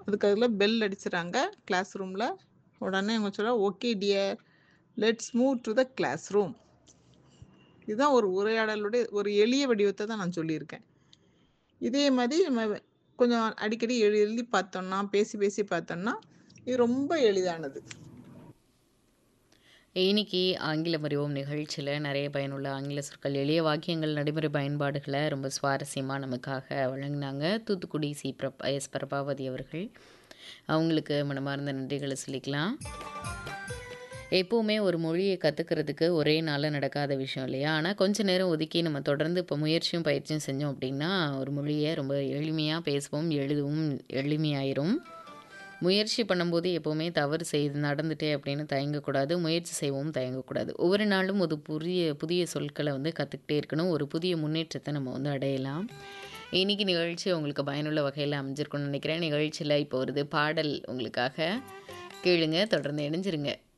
அதுக்கு அதில் bell அடிச்சுறாங்க class ரூமில் உடனே அவங்க சொல்ல okay dear let's move to the class room இதுதான் ஒரு உரையாடலுடைய ஒரு எளிய வடிவத்தை தான் நான் சொல்லியிருக்கேன் இதே மாதிரி நம்ம கொஞ்சம் அடிக்கடி எழுதி எழுதி பார்த்தோம்னா பேசி பேசி பார்த்தோம்னா இது ரொம்ப எளிதானது இன்னைக்கு ஆங்கிலம் அறிவோம் நிகழ்ச்சியில் நிறைய பயனுள்ள ஆங்கில சொற்கள் எளிய வாக்கியங்கள் நடைமுறை பயன்பாடுகளை ரொம்ப சுவாரஸ்யமாக நமக்காக வழங்கினாங்க தூத்துக்குடி சி பிரபா எஸ் பிரபாவதி அவர்கள் அவங்களுக்கு மனமார்ந்த நன்றிகளை சொல்லிக்கலாம் எப்போவுமே ஒரு மொழியை கற்றுக்கிறதுக்கு ஒரே நாளில் நடக்காத விஷயம் இல்லையா ஆனால் கொஞ்ச நேரம் ஒதுக்கி நம்ம தொடர்ந்து இப்போ முயற்சியும் பயிற்சியும் செஞ்சோம் அப்படின்னா ஒரு மொழியை ரொம்ப எளிமையாக பேசுவோம் எழுதவும் எளிமையாயிரும் முயற்சி பண்ணும்போது எப்போவுமே தவறு செய்து நடந்துட்டே அப்படின்னு தயங்கக்கூடாது முயற்சி செய்வோம் தயங்கக்கூடாது ஒவ்வொரு நாளும் ஒரு புதிய புதிய சொற்களை வந்து கற்றுக்கிட்டே இருக்கணும் ஒரு புதிய முன்னேற்றத்தை நம்ம வந்து அடையலாம் இன்னைக்கு நிகழ்ச்சி உங்களுக்கு பயனுள்ள வகையில் அமைஞ்சிருக்கும்னு நினைக்கிறேன் நிகழ்ச்சியில் இப்போ வருது பாடல் உங்களுக்காக கேளுங்க தொடர்ந்து இணைஞ்சிருங்க